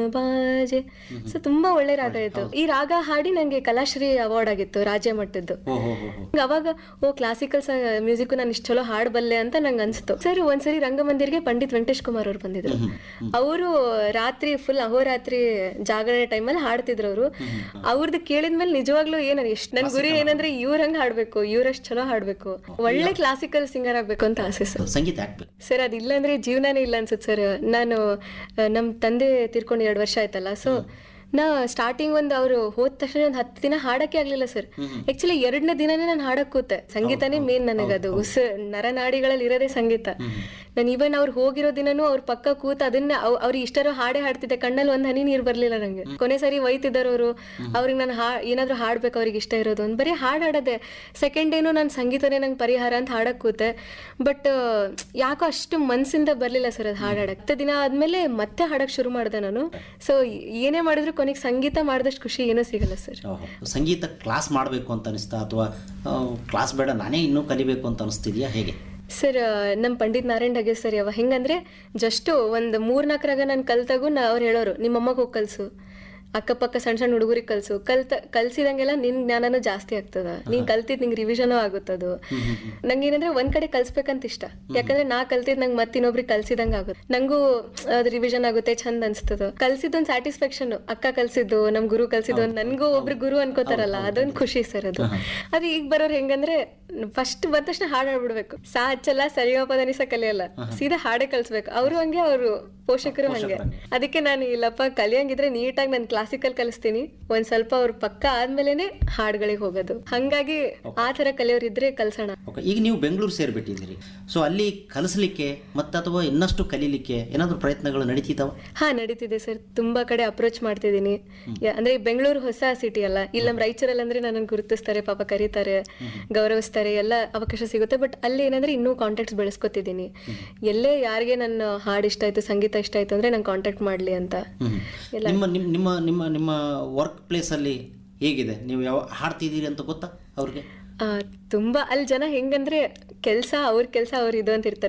ಬಾಜೆ so ತುಂಬಾ ಒಳ್ಳೆ ರಾಗ ಇತ್ತು ಈ ರಾಗ ಹಾಡಿ ನಂಗೆ ಕಲಾಶ್ರೀ ಅವಾರ್ಡ್ ಆಗಿತ್ತು ರಾಜ್ಯ ಮಟ್ಟದ್ದು ಓ ಹೋ ಹೋ ಹೋ ಅವಾಗ ಓ ಕ್ಲಾಸಿಕಲ್ ಮ್ಯೂಸಿಕ್ ನಾನು ಇಷ್ಟು ಚಲೋ ಹಾಡಬಲ್ಲೆ ಅಂತ ನಂಗೆ ಅನ್ಸ್ತು ಸರ್ ಒಂದ್ಸರಿ ರಂಗಮಂದಿರ್ಗೆ ಪಂಡಿತ್ ವೆಂಕಟೇಶ್ ಕುಮಾರ್ ಅವ್ರು ಬಂದಿದ್ರು ಅವರು ರಾತ್ರಿ ಫುಲ್ ಅಹೋರಾತ್ರಿ ಜಾಗರಣೆ ಟೈಮಲ್ಲಿ ಹಾಡ್ತಿದ್ರು ಅವರು ಅವ್ರದ್ದು ಕೇಳಿದ್ಮೇಲೆ ನಿಜವಾಗ್ಲೂ ಏನ ಎಷ್ಟು ನನ್ ಗುರಿ ಏನಂದ್ರೆ ಇವ್ರ ಹಂಗ್ ಹಾಡ್ಬೇಕು ಇವ್ರಷ್ಟು ಚಲೋ ಹಾಡ್ಬೇಕು ಒಳ್ಳೆ ಕ್ಲಾಸಿಕಲ್ ಸಿಂಗರ್ ಆಗ್ಬೇಕು ಅಂತ ಆಸೆ ಸರ್ ಸಂಗೀತ ಯಾಕೆ ಸರ್ ಅದಿಲ್ಲ ಅಂದ್ರೆ ಜೀವನನೇ ಇಲ್ಲ ಅನ್ಸುತ್ತೆ ಸರ್ ನಾನು ಆ, ನಮ್ ತಂದೆ ತೀರ್ಕೊಂಡು ಎರಡು ವರ್ಷ ಆಯ್ತಲ್ಲ ಸೊ ನಾ ಸ್ಟಾರ್ಟಿಂಗ್ ಒಂದು ಅವರು ಹೋದ ತಕ್ಷಣ ಒಂದು ಹತ್ತು ದಿನ ಹಾಡಕ್ಕೆ ಆಗ್ಲಿಲ್ಲ ಸರ್ ಆಕ್ಚುಲಿ ಎರಡನೇ ದಿನನೇ ನಾನು ಹಾಡಕ್ ಕೂತೆ ಸಂಗೀತನೇ ಮೇನ್ ನನಗದು ಉಸ್ ನರನಾಡಿಗಳಲ್ಲಿ ಇರೋದೇ ಸಂಗೀತ ನಾನು ಇವನ್ ಅವ್ರು ಹೋಗಿರೋ ದಿನನೂ ಅವ್ರ ಪಕ್ಕ ಕೂತ ಅದನ್ನ ಅವ್- ಅವ್ರಿಗೆ ಇಷ್ಟರೋ ಹಾಡೇ ಹಾಡ್ತಿದ್ದೆ ಕಣ್ಣಲ್ಲಿ ಒಂದ್ ಹನಿ ನೀರ್ ಬರ್ಲಿಲ್ಲ ನಂಗೆ ಕೊನೆ ಸರಿ ಒಯ್ತಿದ್ದಾರೆ ಅವರು ಅವ್ರಿಗೆ ನಾನು ಹಾ ಏನಾದ್ರು ಹಾಡ್ಬೇಕು ಅವ್ರಿಗೆ ಇಷ್ಟ ಇರೋದು ಒಂದು ಬರೀ ಹಾಡ್ ಹಾಡೋದೆ ಸೆಕೆಂಡ್ ಡೇನು ನಾನು ಸಂಗೀತನೇ ನಂಗೆ ಪರಿಹಾರ ಅಂತ ಹಾಡಕ್ ಕೂತೆ ಬಟ್ ಯಾಕೋ ಅಷ್ಟು ಮನ್ಸಿಂದ ಬರ್ಲಿಲ್ಲ ಸರ್ ಅದು ಹಾಡ್ ಹಾಡಕ್ ಹತ್ತು ದಿನ ಆದ್ಮೇಲೆ ಮತ್ತೆ ಹಾಡಕ್ ಶುರು ಮಾಡಿದೆ ನಾನು ಸೊ ಏನೇ ಮಾಡಿದ್ರು ಕೊನೆಗೆ ಸಂಗೀತ ಮಾಡಿದಷ್ಟು ಖುಷಿ ಏನೂ ಸಿಗಲ್ಲ ಸರ್ ಓಹೋ. ಸಂಗೀತ ಕ್ಲಾಸ್ ಮಾಡಬೇಕು ಅಂತ ಅನಿಸ್ತಾ ಅಥವಾ ಕ್ಲಾಸ್ ಬೇಡ ನಾನೇ ಇನ್ನೂ ಕಲಿಬೇಕು ಅಂತ ಅನಿಸ್ತಿದ್ಯಾ ಹೇಗೆ ಸರ್ ನಮ್ಮ ಪಂಡಿತ್ ನಾರಾಯಣ್ ಡಗೆ ಸರ್ ಯಾವ ಹೆಂಗಂದ್ರೆ ಜಸ್ಟ್ ಒಂದು ಮೂರ್ನಾಲ್ಕರಾಗ ನಾನು ಕಲ್ತಾಗೂ ನಾ ಅವ್ರು ಹೇಳೋರು ನಿಮ್ಮ ಅಮ್ಮಗೆ ಹೋಗಿ ಕಲ್ಸು ಅಕ್ಕಪಕ್ಕ ಸಣ್ಣ ಸಣ್ಣ ಹುಡುಗರಿಗೆ ಕಲ್ಸು ಕಲ್ತ ಕಲ್ಸಿದಂಗೆಲ್ಲ ನಿನ್ ಜ್ಞಾನನೂ ಜಾಸ್ತಿ ಆಗ್ತದ ನೀನ್ ಕಲ್ತಿದ್ ನಿಂಗೆ ರಿವಿಷನೂ ಆಗುತ್ತದು ನಂಗೆ ಏನಂದ್ರೆ ಒಂದ್ ಕಡೆ ಕಲ್ಸ್ಬೇಕಂತ ಇಷ್ಟ ಯಾಕಂದ್ರೆ ನಾ ಕಲ್ತಿದ್ ನಂಗೆ ಮತ್ತೆ ಇನ್ನೊಬ್ರಿಗೆ ಕಲ್ಸಿದಂಗ ಆಗುತ್ತೆ ನಂಗೂ ಅದು ರಿವಿಷನ್ ಆಗುತ್ತೆ ಚಂದ ಅನ್ಸ್ತದ ಕಲ್ಸಿದ್ದೊಂದು ಸ್ಯಾಟಿಸ್ಫ್ಯಾಕ್ಷನ್ ಅಕ್ಕ ಕಲ್ಸಿದ್ದು ನಮ್ ಗುರು ಕಲ್ಸಿದ್ದು ಒಂದ್ ನನ್ಗೂ ಒಬ್ರು ಗುರು ಅನ್ಕೋತಾರಲ್ಲ ಅದೊಂದು ಖುಷಿ ಸರ್ ಅದು ಅದು ಈಗ ಬರೋರು ಹೆಂಗಂದ್ರೆ ಫಸ್ಟ್ ಬಂದ ತಕ್ಷಣ ಹಾಡು ಹಾಡ್ಬಿಡ್ಬೇಕು ಸಾ ಹಚ್ಚಲ್ಲ ಸರಿಗಮಪದನಿಸ ಕಲಿಯಲ್ಲ ಸೀದಾ ಹಾಡೇ ಕಲ್ಸ್ಬೇಕು ಅವರು ಹಂಗೆ ಅವರು ಪೋಷಕರು ಹಂಗೆ ಅದಕ್ಕೆ ನಾನು ಇಲ್ಲಪ್ಪ ಕಲಿಯಂಗಿದ್ರೆ ನೀಟಾಗಿ ನಾನು ಕ್ಲಾಸಿಕಲ್ ಕಲಿಸ್ತೀನಿ ಒಂದ್ ಸ್ವಲ್ಪ ಅವ್ರ ಪಕ್ಕ ಆದ್ಮೇಲೆನೆ ಹಾಡ್ಗಳಿಗೆ ಹೋಗೋದು ಹಂಗಾಗಿ ಆ ತರ ಕಲಿಯೋರಿದ್ರೆ ಕಲ್ಸೋಣ ಓಕೆ ಈಗ ನೀವು ಬೆಂಗಳೂರು ಸೇರಿಬಿಟ್ಟಿದ್ದೀರಿ ಸೊ ಅಲ್ಲಿ ಕಲಿಸ್ಲಿಕ್ಕೆ ಮತ್ತು ಅಥವಾ ಇನ್ನಷ್ಟು ಕಲೀಲಿಕ್ಕೆ ಏನಾದರೂ ಪ್ರಯತ್ನಗಳು ನಡೀತಿದ್ದಾವ ಹಾ ನಡೀತಿದೆ ಸರ್ ತುಂಬಾ ಕಡೆ ಅಪ್ರೋಚ್ ಮಾಡ್ತಿದ್ದೀನಿ ಯಾ- ಅಂದ್ರೆ ಬೆಂಗಳೂರು ಹೊಸ ಸಿಟಿ ಅಲ್ಲ ಇಲ್ಲಿ ನಮ್ಮ ರಾಯಚೂರಲ್ಲಿ ಅಂದ್ರೆ ನನ್ನನ್ನು ಗುರುತಿಸ್ತಾರೆ ಪಾಪ ಕರೀತಾರೆ ಗೌರವಿಸ್ತಾರೆ ಎಲ್ಲ ಅವಕಾಶ ಸಿಗುತ್ತೆ ಬಟ್ ಅಲ್ಲಿ ಏನಂದ್ರೆ ಇನ್ನೂ ಕಾಂಟ್ಯಾಕ್ಟ್ಸ್ ಬೆಳೆಸ್ಕೊತಿದ್ದೀನಿ ಎಲ್ಲೇ ಯಾರಿಗೆ ನನ್ನ ಹಾಡು ಇಷ್ಟ ಆಯ್ತು ಸಂಗೀತ ಇಷ್ಟ ಆಯ್ತು ಅಂದ್ರೆ ನಂಗೆ ಕಾಂಟ್ಯಾಕ್ಟ್ ಮಾಡ್ಲಿ ಅಂತ ಹ್ಮ್. ನಿಮ್ಮ ನಿಮ್ಮ ನಿಮ್ಮ ನಿಮ್ಮ ನಿಮ್ಮ ವರ್ಕ್ ಪ್ಲೇಸಲ್ಲಿ ಹೇಗಿದೆ ನೀವು ಯಾವ ಹಾಡ್ತಿದ್ದೀರಿ ಅಂತ ಗೊತ್ತಾ ಅವ್ರಿಗೆ ಆ, ತುಂಬಾ ಅಲ್ಲಿ ಜನ ಹೆಂಗಂದ್ರೆ ಕೆಲಸ ಅವ್ರ ಕೆಲಸ ಅವ್ರ ಇದು ಅಂತ ಇರ್ತಾರೆ